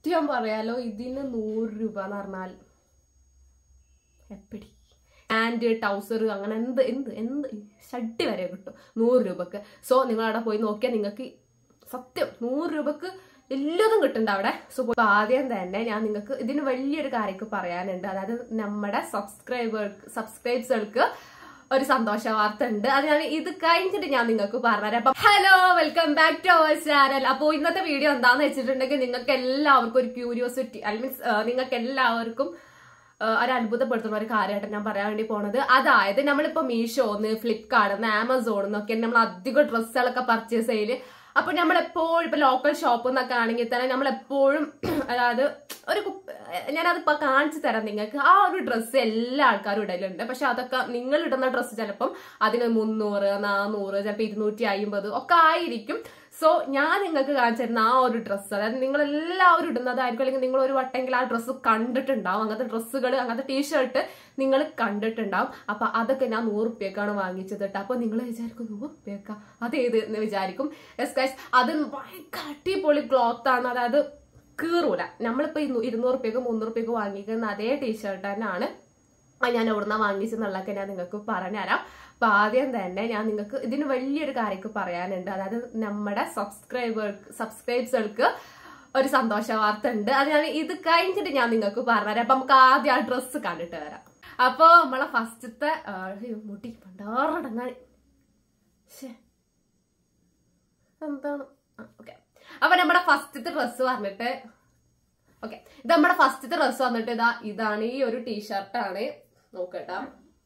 സത്യം പറയാലോ ഇതിന് നൂറ് രൂപ എന്ന് പറഞ്ഞാൽ എപ്പടി പാൻറ് ടൗസർ അങ്ങനെ എന്ത് എന്ത് എന്ത് ഷഡ്ഡി വരെ കിട്ടും നൂറ് രൂപക്ക് സോ നിങ്ങൾ അവിടെ പോയി നോക്കിയാൽ നിങ്ങൾക്ക് സത്യം നൂറ് രൂപക്ക് എല്ലാതും കിട്ടുന്നുണ്ട് അവിടെ സോ ഇപ്പൊ ആദ്യം തന്നെ ഞാൻ നിങ്ങൾക്ക് ഇതിന് വലിയൊരു കാര്യം പറയാനുണ്ട് അതായത് നമ്മുടെ സബ്സ്ക്രൈബർ സബ്സ്ക്രൈബ്സുകൾക്ക് ഒരു സന്തോഷ വാർത്ത ഉണ്ട് അത് ഞാൻ ഇത് കഴിഞ്ഞിട്ട് ഞാൻ നിങ്ങൾക്ക് പറഞ്ഞുതരാം അപ്പം hello welcome back to our channel അപ്പോൾ ഇന്നത്തെ വീഡിയോ എന്താന്ന് വെച്ചിട്ടുണ്ടെങ്കിൽ നിങ്ങൾക്ക് എല്ലാവർക്കും ഒരു ക്യൂരിയോസിറ്റി ഐ മീൻസ് നിങ്ങൾക്ക് എല്ലാവർക്കും ആഹ് ഒരു അത്ഭുതപ്പെടുത്തുന്ന ഒരു കാര്യമായിട്ട് ഞാൻ പറയാൻ വേണ്ടി പോണത് അതായത് നമ്മളിപ്പോ മീഷോന്ന് ഫ്ലിപ്കാർട്ട് ആമസോണിൽ നിന്നൊക്കെ നമ്മൾ അധികം ഡ്രസ്സുകളൊക്കെ പർച്ചേസ് ചെയ്യല് അപ്പൊ നമ്മൾ എപ്പോഴും ഇപ്പൊ ലോക്കൽ ഷോപ്പിൽ നിന്നൊക്കെ ആണെങ്കിൽ തന്നെ നമ്മൾ എപ്പോഴും അതായത് ഒരു കുപ്പ- ഞാനതിപ്പോ കാണിച്ചു തരാം നിങ്ങൾക്ക് ആ ഒരു ഡ്രസ്സ് എല്ലാ ആൾക്കാരും ഇടലുണ്ട് പക്ഷെ അതൊക്കെ നിങ്ങൾ ഇടുന്ന ഡ്രസ്സ് ചിലപ്പം അതിന് മുന്നൂറ് നാനൂറ് ചിലപ്പോൾ ഇരുന്നൂറ്റി അമ്പത് ഒക്കെ ആയിരിക്കും സോ ഞാൻ നിങ്ങൾക്ക് കാണിച്ചു തരുന്ന ആ ഒരു ഡ്രസ്സ് അതായത് നിങ്ങൾ എല്ലാവരും ഇടുന്നതായിരിക്കും അല്ലെങ്കിൽ നിങ്ങൾ ഒരു വട്ടെങ്കിൽ ആ ഡ്രസ്സ് കണ്ടിട്ടുണ്ടാവും അങ്ങനത്തെ ഡ്രസ്സുകൾ അങ്ങനത്തെ ടീഷർട്ട് നിങ്ങൾ കണ്ടിട്ടുണ്ടാവും അപ്പൊ അതൊക്കെ ഞാൻ നൂറ് റുപ്യക്കാണ് വാങ്ങിച്ചത് കേട്ടോ അപ്പൊ നിങ്ങൾ വിചാരിക്കും നൂറ് റുപ്യക്ക അതേത് എന്ന് വിചാരിക്കും യെസ് ഗൈസ് അത് ഭയങ്കര അടിപൊളി ക്ലോത്ത് ആണ് അതായത് കീറൂല നമ്മളിപ്പോ ഇരുന്നൂ- ഇരുന്നൂറ് റുപ്യക്ക് മുന്നൂറ് റുപ്യക്ക് വാങ്ങിക്കുന്ന അതേ ടീഷർട്ട് തന്നെയാണ് ആ ഞാൻ എവിടുന്ന വാങ്ങിച്ചെന്നുള്ളതൊക്കെ ഞാൻ നിങ്ങൾക്ക് പറഞ്ഞുതരാം അപ്പൊ ആദ്യം തന്നെ ഞാൻ നിങ്ങൾക്ക് ഇതിന് വലിയൊരു കാര്യം പറയാനുണ്ട് അതായത് നമ്മുടെ സബ്സ്ക്രൈബർ സബ്സ്ക്രൈബ്സുകൾക്ക് ഒരു സന്തോഷ വാർത്ത ഉണ്ട് അത് ഞാൻ ഇത് കഴിഞ്ഞിട്ട് ഞാൻ നിങ്ങൾക്ക് പറഞ്ഞുതരാം അപ്പൊ നമുക്ക് ആദ്യം ആ ഡ്രസ്സ് കണ്ടിട്ട് വരാം അപ്പൊ നമ്മളെ ഫസ്റ്റത്തെ മുടി പണ്ടാറടങ്ങാൻ ശ്ശേ. എന്താണ് ഓക്കെ അപ്പൊ നമ്മുടെ ഫസ്റ്റത്തെ ഡ്രസ്സ് പറഞ്ഞിട്ട് ഓക്കെ ഇത് നമ്മുടെ ഫസ്റ്റത്തെ ഡ്രസ്സ് വന്നിട്ട് ഇതാ ഇതാണ് ഈ ഒരു ടീഷർട്ടാണ് നോക്കട്ടാ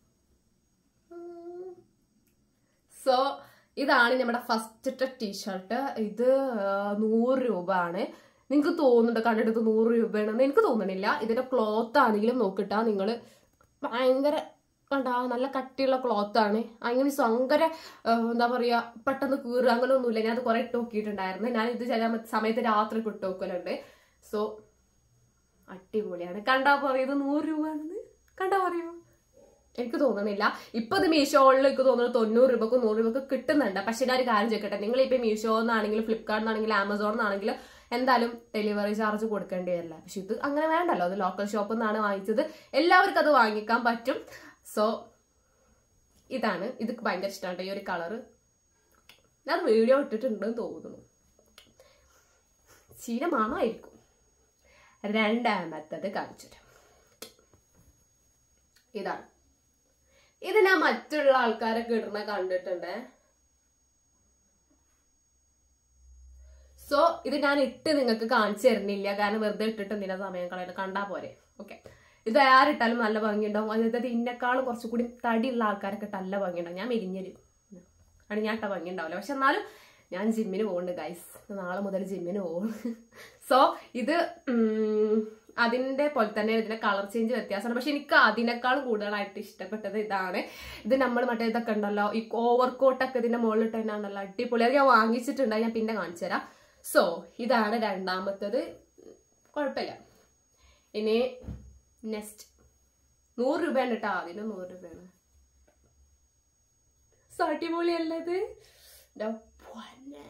സോ ഇതാണ് നമ്മുടെ ഫസ്റ്റത്തെ ടീഷർട്ട് ഇത് ആ, നൂറ് രൂപ ആണ് നിങ്ങൾക്ക് തോന്നുന്നുണ്ട് കണ്ടിട്ട് ഇത് നൂറ് രൂപയാണെന്ന് എനിക്ക് തോന്നണില്ല ഇതിന്റെ ക്ലോത്ത് ആണെങ്കിലും നോക്കിട്ടാ നിങ്ങൾ ഭയങ്കര കണ്ടാ നല്ല കട്ടിയുള്ള ക്ലോത്ത് ആണ് അങ്ങനെ ഭയങ്കര ആ, എന്താ പറയാ പെട്ടെന്ന് കീറുക അങ്ങനെ ഒന്നുമില്ല ഞാൻ അത് കുറെ ഇട്ട് നോക്കിയിട്ടുണ്ടായിരുന്നു ഞാൻ ഇത് ചില സമയത്ത് രാത്രി ഇട്ട് നോക്കലുണ്ട് സോ അടിപൊളിയാണ് കണ്ടാ പറയും ഇത് നൂറ് രൂപ ആണെന്ന് കണ്ടാ പറയൂ എനിക്ക് തോന്നുന്നില്ല ഇപ്പൊ ഇത് മീഷോയിൽ എനിക്ക് തോന്നുന്നു തൊണ്ണൂറ് രൂപക്ക് നൂറ് രൂപക്ക് കിട്ടുന്നുണ്ട് പക്ഷെ ഞാൻ ഒരു കാര്യം ചോദിക്കട്ടെ നിങ്ങൾ ഇപ്പൊ മീഷോ എന്നാണെങ്കിലും ഫ്ലിപ്കാർട്ട് എന്നാണെങ്കിലും ആമസോൺ എന്നാണെങ്കിലും എന്തായാലും ഡെലിവറി ചാർജ് കൊടുക്കേണ്ടി വരില്ല പക്ഷെ ഇത് അങ്ങനെ വേണ്ടല്ലോ അത് ലോക്കൽ ഷോപ്പിൽ നിന്നാണ് വാങ്ങിച്ചത് എല്ലാവർക്കും അത് വാങ്ങിക്കാൻ പറ്റും സോ ഇതാണ് ഇത് ഭയങ്കര ഇഷ്ടമാണ് ഈ ഒരു കളറ് ഞാൻ വീഡിയോ ഇട്ടിട്ടുണ്ടെന്ന് തോന്നുന്നു ചീര മണമായിരിക്കും രണ്ടാമത്തത് കാണിച്ചുതരാം ഇതാണ് ഇത് ഞാൻ മറ്റുള്ള ആൾക്കാരൊക്കെ ഇടുന്ന കണ്ടിട്ടുണ്ട് സോ ഇത് ഞാൻ ഇട്ട് നിങ്ങൾക്ക് കാണിച്ചു തരുന്നില്ല കാരണം വെറുതെ ഇട്ടിട്ട് എന്തിനാ സമയം കളയുന്നത് കണ്ടാ പോരെ ഓക്കെ ഇത് ആരിട്ടാലും നല്ല ഭംഗിയുണ്ടാവും അതായത് ഇന്നെക്കാളും കുറച്ചുകൂടി തടിയുള്ള ആൾക്കാരൊക്കെ ഇട്ട് നല്ല ഭംഗിയുണ്ടാവും ഞാൻ മെലിഞ്ഞൊരു ആണ് ഞാൻ ഇട്ട ഭംഗി ഉണ്ടാവില്ല പക്ഷെ എന്നാലും ഞാൻ ജിമ്മിന് പോകുന്നുണ്ട് ഗൈസ് നാളെ മുതൽ ജിമ്മിന് പോകും സോ ഇത് ഉം, അതിന്റെ പോലെ തന്നെ ഇതിന്റെ കളർ ചേഞ്ച് വ്യത്യാസമാണ് പക്ഷെ എനിക്ക് അതിനേക്കാളും കൂടുതലായിട്ട് ഇഷ്ടപ്പെട്ടത് ഇതാണ് ഇത് നമ്മൾ മറ്റേ ഇതൊക്കെ ഉണ്ടല്ലോ ഈ ഓവർ കോട്ടൊക്കെ ഇതിന്റെ മുകളിൽ തന്നെ ഉണ്ടല്ലോ അടിപൊളി അത് ഞാൻ വാങ്ങിച്ചിട്ടുണ്ട് ഞാൻ പിന്നെ കാണിച്ചു തരാം സോ ഇതാണ് രണ്ടാമത്തത് കുഴപ്പമില്ല ഇനി നെക്സ്റ്റ് നൂറ് രൂപയാണ് കേട്ടോ അതിന് നൂറ് രൂപയാണ് സോ അടിപൊളിയല്ലത് ദാ പൊന്നെ.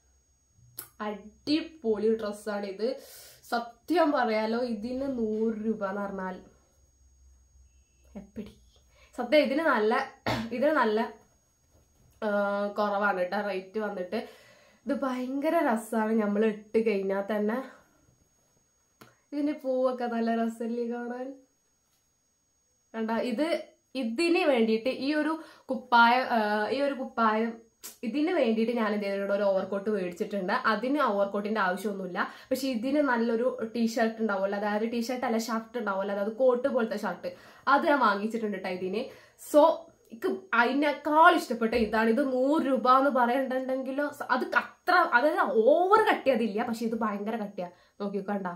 അടിപൊളി ഡ്രസ്സാണ് ഇത് സത്യം പറയാലോ ഇതിന് നൂറ് രൂപ എന്ന് പറഞ്ഞാൽ എപ്പടി സത്യം ഇതിന് നല്ല ഇതിന് നല്ല ആ, കുറവാണ് കേട്ടോ റേറ്റ് വന്നിട്ട് ഇത് ഭയങ്കര രസമാണ് നമ്മൾ ഇട്ട് കഴിഞ്ഞാൽ തന്നെ ഇതിന്റെ പൂവൊക്കെ നല്ല രസമല്ലേ കാണാൻ കണ്ട ഇത് ഇതിന് വേണ്ടിയിട്ട് ഈ ഒരു കുപ്പായ ആ, ഈ ഒരു കുപ്പായം ഇതിന് വേണ്ടിയിട്ട് ഞാൻ എന്തെങ്കിലും ഒരു ഓവർകോട്ട് മേടിച്ചിട്ടുണ്ട് അതിന് ഓവർകോട്ടിന്റെ ആവശ്യമൊന്നുമില്ല പക്ഷെ ഇതിന് നല്ലൊരു ടീഷർട്ട് ഉണ്ടാവുമല്ലോ അതായത് ടീഷർട്ട് അല്ല ഷർട്ട് ഉണ്ടാവുമല്ലോ അതായത് കോട്ട് പോലത്തെ ഷർട്ട് അത് ഞാൻ വാങ്ങിച്ചിട്ടുണ്ട് കേട്ടോ ഇതിന് സോ എനിക്ക് അതിനേക്കാൾ ഇഷ്ടപ്പെട്ട ഇതാണ് ഇത് നൂറ് രൂപ എന്ന് പറയണ്ടെങ്കിലോ അത് അത്ര അതായത് ഓവർ കട്ടിയതില്ല പക്ഷെ ഇത് ഭയങ്കര കട്ടിയാ നോക്കി കണ്ട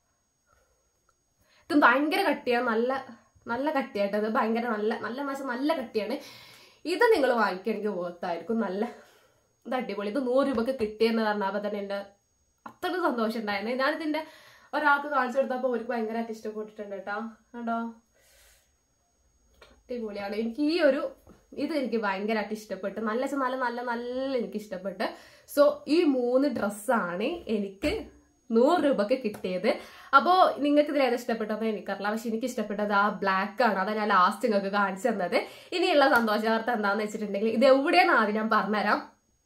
ഇത് ഭയങ്കര കട്ടിയാണ് നല്ല നല്ല കട്ടിയായിട്ട് അത് ഭയങ്കര നല്ല നല്ല മാസം നല്ല കട്ടിയാണ് ഇത് നിങ്ങൾ വാങ്ങിക്കുകയാണെങ്കിൽ വേർത്തായിരിക്കും നല്ല ഇത് അടിപൊളി ഇത് നൂറ് രൂപക്ക് കിട്ടിയെന്ന് പറഞ്ഞപ്പോൾ തന്നെ എൻ്റെ അത്രയ്ക്ക് സന്തോഷം ഉണ്ടായിരുന്നു ഞാനിതിൻ്റെ ഒരാൾക്ക് കാണിച്ചു കൊടുത്തപ്പോൾ അവർക്ക് ഭയങ്കരമായിട്ട് ഇഷ്ടപ്പെട്ടിട്ടുണ്ട് കേട്ടോ കണ്ടോ അടിപൊളിയാണ് എനിക്ക് ഈ ഒരു ഇത് എനിക്ക് ഭയങ്കരമായിട്ട് ഇഷ്ടപ്പെട്ടു നല്ല ചെ- നല്ല നല്ല നല്ല എനിക്ക് ഇഷ്ടപ്പെട്ട് സോ ഈ മൂന്ന് ഡ്രസ്സാണ് എനിക്ക് നൂറ് രൂപക്ക് കിട്ടിയത് അപ്പോൾ നിങ്ങൾക്ക് ഇതിൽ ഏതാ ഇഷ്ടപ്പെട്ടത് എനിക്കറിയില്ല പക്ഷെ എനിക്ക് ഇഷ്ടപ്പെട്ടത് ആ ബ്ലാക്ക് ആണ് അതാ ഞാൻ ലാസ്റ്റ് നിങ്ങൾക്ക് കാണിച്ചു തന്നത് ഇനിയുള്ള സന്തോഷ വാർത്ത എന്താണെന്ന് വെച്ചിട്ടുണ്ടെങ്കിൽ ഇത് എവിടെയാണ് ആദ്യം ഞാൻ പറഞ്ഞുതരാം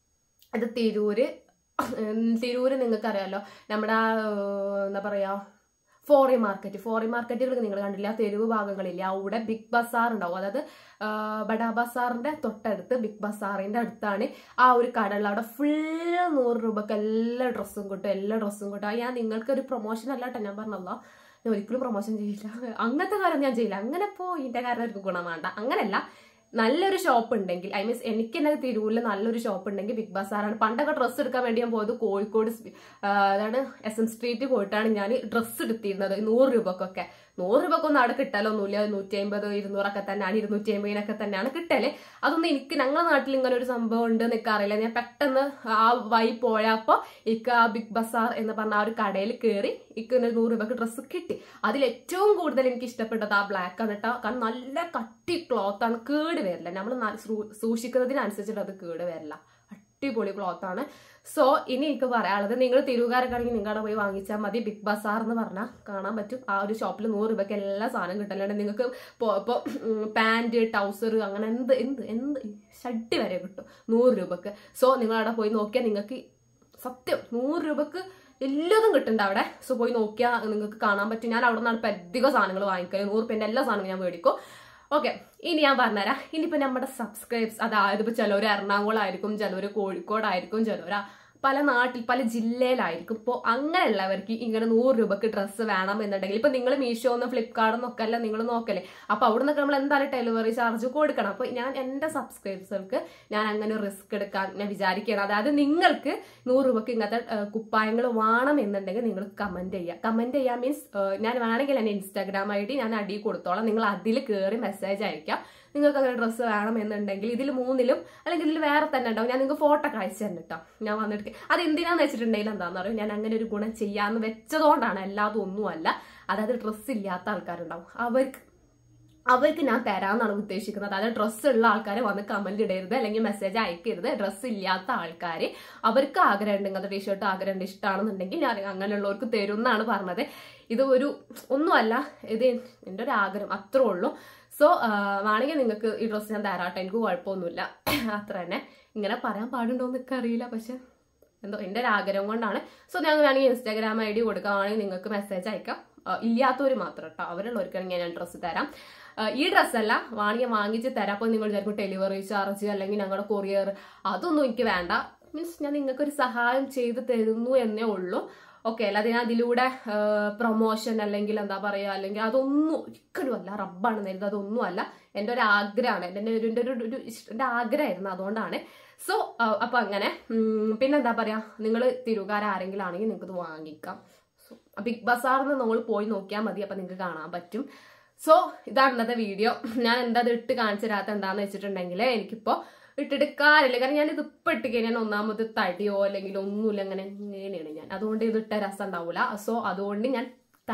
ഇത് തിരൂര് ഉം, തിരൂര് നിങ്ങൾക്കറിയാലോ നമ്മുടെ ആ, ഏർ, എന്താ പറയാ ഫോറിൻ മാർക്കറ്റ് ഫോറിൻ മാർക്കറ്റുകൾ നിങ്ങൾ കണ്ടില്ല ആ തെരുവ് ഭാഗങ്ങളില്ല അവിടെ ബിഗ് ബസാർ ഉണ്ടാവും അതായത് ആ, ബഡാ ബസാറിന്റെ തൊട്ടടുത്ത് ബിഗ് ബസാറിന്റെ അടുത്താണ് ആ ഒരു കടകൾ അവിടെ ഫുള്ള് നൂറ് രൂപക്ക് എല്ലാ ഡ്രസ്സും കിട്ടും എല്ലാ ഡ്രസ്സും കിട്ടും അത് ഞാൻ നിങ്ങൾക്ക് ഒരു പ്രൊമോഷൻ അല്ല കേട്ടോ ഞാൻ പറഞ്ഞല്ലോ ഞാൻ ഒരിക്കലും പ്രൊമോഷൻ ചെയ്യില്ല അങ്ങനത്തെ കാര്യം ഞാൻ ചെയ്യില്ല അങ്ങനെ പോ ഇതിന്റെ കാരണം അവർക്ക് ഗുണം വേണ്ട അങ്ങനല്ല നല്ലൊരു ഷോപ്പ് ഉണ്ടെങ്കിൽ ഐ മീൻസ് എനിക്ക് തന്നെ തിരൂരിൽ നല്ലൊരു ഷോപ്പ് ഉണ്ടെങ്കിൽ ബിഗ് ബസാറാണ് പണ്ടൊക്കെ ഡ്രസ്സ് എടുക്കാൻ വേണ്ടി ഞാൻ പോയത് കോഴിക്കോട് സ്- ആ, അതാണ് എസ് എം സ്ട്രീറ്റ് പോയിട്ടാണ് ഞാൻ ഡ്രസ്സ് എടുത്തിരുന്നത് നൂറ് രൂപക്കൊക്കെ നൂറ് രൂപക്കൊന്നും അവിടെ കിട്ടാലൊന്നുമില്ല നൂറ്റി അമ്പത് ഇരുന്നൂറൊക്കെ തന്നെയാണ് ഇരുന്നൂറ്റി അമ്പതിനൊക്കെ തന്നെയാണ് കിട്ടല് അതൊന്നും എനിക്ക് ഞങ്ങളുടെ നാട്ടിൽ ഇങ്ങനെ ഒരു സംഭവം ഉണ്ട് എന്നൊക്കെ അറിയില്ല ഞാൻ പെട്ടെന്ന് ആ വഴി പോയപ്പോൾ ഇക്ക് ആ ബിഗ് ബസാർ എന്ന് പറഞ്ഞ ആ ഒരു കടയിൽ കയറി ഇക്ക് ഒരു നൂറ് രൂപക്ക് ഡ്രസ്സ് കിട്ടി അതിൽ ഏറ്റവും കൂടുതൽ എനിക്ക് ഇഷ്ടപ്പെട്ടത് ആ ബ്ലാക്ക് ആണ് കേട്ടോ കാരണം നല്ല കട്ടി ക്ലോത്ത് ആണ് കേട് വരില്ല നമ്മൾ സൂക്ഷിക്കുന്നതിനനുസരിച്ചിട്ട് അത് കേട് വരില്ല അടിപൊളി ക്ലോത്ത് ആണ് സോ ഇനി എനിക്ക് പറയാനുള്ളത് നിങ്ങൾ തിരുവുകാരൊക്കെയാണെങ്കിൽ നിങ്ങളുടെ പോയി വാങ്ങിച്ചാൽ മതി ബിഗ് ബസാർ എന്ന് പറഞ്ഞാൽ കാണാൻ പറ്റും ആ ഒരു ഷോപ്പിൽ നൂറ് രൂപയ്ക്ക് എല്ലാ സാധനം കിട്ടലുണ്ട് നിങ്ങൾക്ക് ഇപ്പോൾ പാൻറ് ടൗസർ അങ്ങനെ എന്ത് എന്ത് എന്ത് ഷഡ്ഡി വരെ കിട്ടും നൂറ് രൂപക്ക് സോ നിങ്ങളവിടെ പോയി നോക്കിയാൽ നിങ്ങൾക്ക് സത്യം നൂറ് രൂപക്ക് എല്ലാതും കിട്ടുന്നുണ്ട് അവിടെ സോ പോയി നോക്കിയാൽ നിങ്ങൾക്ക് കാണാൻ പറ്റും ഞാൻ അവിടെ നിന്നാണ് ഇപ്പം അധികം സാധനങ്ങൾ വാങ്ങിക്കുക നൂറ് രൂപേൻ്റെ എല്ലാ സാധനങ്ങളും ഞാൻ മേടിക്കും ഓക്കെ ഇനി ഞാൻ പറഞ്ഞുതരാം ഇനിയിപ്പോൾ നമ്മുടെ സബ്സ്ക്രൈബ്സ് അതായത് ഇപ്പോൾ ചിലവർ എറണാകുളം ആയിരിക്കും ചിലവർ കോഴിക്കോടായിരിക്കും ചിലവർ പല നാട്ടിൽ പല ജില്ലയിലായിരിക്കും ഇപ്പോൾ അങ്ങനെയുള്ളവർക്ക് ഇങ്ങനെ നൂറ് രൂപക്ക് ഡ്രസ്സ് വേണം എന്നുണ്ടെങ്കിൽ ഇപ്പൊ നിങ്ങൾ മീഷോന്ന് ഫ്ലിപ്കാർട്ട് ഒക്കെ അല്ല നിങ്ങൾ നോക്കല്ലേ അപ്പൊ അവിടെ നിന്നൊക്കെ നമ്മൾ എന്തായാലും ഡെലിവറി ചാർജ് കൊടുക്കണം അപ്പൊ ഞാൻ എന്റെ സബ്സ്ക്രൈബേഴ്സുകൾക്ക് ഞാൻ അങ്ങനെ റിസ്ക് എടുക്കാൻ ഞാൻ വിചാരിക്കുകയാണ് അതായത് നിങ്ങൾക്ക് നൂറ് രൂപക്ക് ഇങ്ങനത്തെ കുപ്പായങ്ങൾ വേണം എന്നുണ്ടെങ്കിൽ നിങ്ങൾ കമന്റ് ചെയ്യുക കമന്റ് ചെയ്യുക മീൻസ് ഞാൻ വേണമെങ്കിൽ എന്റെ ഇൻസ്റ്റാഗ്രാം ഐ ഡി ഞാൻ അടി കൊടുത്തോളാം നിങ്ങൾ അതിൽ കയറി മെസ്സേജ് അയക്കാം നിങ്ങൾക്ക് അങ്ങനെ ഡ്രസ്സ് വേണം എന്നുണ്ടെങ്കിൽ ഇതിൽ മൂന്നിലും അല്ലെങ്കിൽ ഇതിൽ വേറെ തന്നെ ഉണ്ടാവും ഞാൻ നിങ്ങൾക്ക് ഫോട്ടോ ഒക്കെ അയച്ചു തന്നെ കേട്ടോ ഞാൻ വന്നിട്ട് അത് എന്തിനാന്ന് വെച്ചിട്ടുണ്ടെങ്കിൽ എന്താണെന്ന് പറയും ഞാൻ അങ്ങനെ ഒരു ഗുണം ചെയ്യാന്ന് വെച്ചതുകൊണ്ടാണ് അല്ലാതെ ഒന്നുമല്ല അതായത് ഡ്രസ്സ് ഇല്ലാത്ത ആൾക്കാരുണ്ടാവും അവർക്ക് അവർക്ക് ഞാൻ തരാമെന്നാണ് ഉദ്ദേശിക്കുന്നത് അതായത് ഡ്രസ്സ് ഉള്ള ആൾക്കാരെ വന്ന് കമന്റ് ഇടരുത് അല്ലെങ്കിൽ മെസ്സേജ് അയക്കരുത് ഡ്രസ്സ് ഇല്ലാത്ത ആൾക്കാർ അവർക്ക് ആഗ്രഹം ഉണ്ട് ഇങ്ങനത്തെ ടീഷർട്ട് ആഗ്രഹം ഉണ്ട് ഇഷ്ടമാണെന്നുണ്ടെങ്കിൽ ഞാൻ അങ്ങനെയുള്ളവർക്ക് തരും എന്നാണ് പറഞ്ഞത് ഇത് ഒരു ഒന്നുമല്ല ഇത് എൻ്റെ ഒരു ആഗ്രഹം അത്രേ ഉള്ളൂ സോ വേണമെങ്കിൽ നിങ്ങൾക്ക് ഈ ഡ്രസ്സ് ഞാൻ തരാട്ടെ എനിക്ക് കുഴപ്പമൊന്നുമില്ല അത്ര തന്നെ ഇങ്ങനെ പറയാൻ പാടുണ്ടോ എന്നൊക്കെ അറിയില്ല പക്ഷെ എന്തോ എൻ്റെ ഒരു ആഗ്രഹം കൊണ്ടാണ് സോ ഞാൻ വേണമെങ്കിൽ ഇൻസ്റ്റാഗ്രാം ഐ ഡി കൊടുക്കുകയാണെങ്കിൽ നിങ്ങൾക്ക് മെസ്സേജ് അയക്കാം ആ, ഇല്ലാത്തവർ മാത്രം കേട്ടോ അവരുള്ളവർക്കാണെങ്കിൽ ഞാൻ ഡ്രസ്സ് തരാം ആ, ഈ ഡ്രസ്സല്ല വാങ്ങിയ വാങ്ങിച്ച് തരാം അപ്പോൾ നിങ്ങൾ ചിലപ്പോൾ ഡെലിവറി ചാർജ് അല്ലെങ്കിൽ ഞങ്ങളുടെ കൊറിയർ അതൊന്നും എനിക്ക് വേണ്ട മീൻസ് ഞാൻ നിങ്ങൾക്ക് ഒരു സഹായം ചെയ്ത് തരുന്നു എന്നേ ഉള്ളൂ ഓക്കെ അല്ലാതെ ഞാൻ അതിലൂടെ പ്രൊമോഷൻ അല്ലെങ്കിൽ എന്താ പറയുക അല്ലെങ്കിൽ അതൊന്നും ഒരിക്കലും അല്ല റബ്ബാണ് നേരിടുന്നത് അതൊന്നും അല്ല എൻ്റെ ഒരു ആഗ്രഹമാണ് എൻ്റെ ഒരു എൻ്റെ ഒരു ഒരു ഇഷ്ട- എൻ്റെ ആഗ്രഹമായിരുന്നു അതുകൊണ്ടാണ് സോ അപ്പൊ അങ്ങനെ ഉം, പിന്നെന്താ പറയാ നിങ്ങൾ തിരുകാര ആരെങ്കിലും ആണെങ്കിൽ നിങ്ങൾക്ക് ഇത് വാങ്ങിക്കാം സോ ബിഗ് ബസാറിൽ നിന്ന് നമ്മൾ പോയി നോക്കിയാൽ മതി അപ്പൊ നിങ്ങൾക്ക് കാണാൻ പറ്റും സോ ഇതാണ് ഇന്നത്തെ വീഡിയോ ഞാൻ എന്താ ഇത് ഇട്ട് കാണിച്ചു തരാത്ത എന്താന്ന് വെച്ചിട്ടുണ്ടെങ്കിൽ എനിക്കിപ്പോ ഇട്ടെടുക്കാറില്ല കാരണം ഞാൻ ഇത് ഇപ്പൊ ഇട്ട് കഴിഞ്ഞാൽ ഒന്നാമത് തടിയോ അല്ലെങ്കിൽ ഒന്നുമില്ല അങ്ങനെ ഇങ്ങനെയാണ് ഞാൻ അതുകൊണ്ട് ഇത് ഇട്ട രസം ഉണ്ടാവില്ല സോ അതുകൊണ്ട് ഞാൻ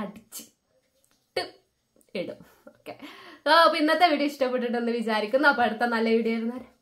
തടിച്ചിട്ട് ഇടും ഓക്കെ അപ്പൊ ഇന്നത്തെ വീഡിയോ ഇഷ്ടപ്പെട്ടിട്ടെന്ന് വിചാരിക്കുന്നു അപ്പൊ അടുത്ത നല്ല വീഡിയോ ആയിരുന്നു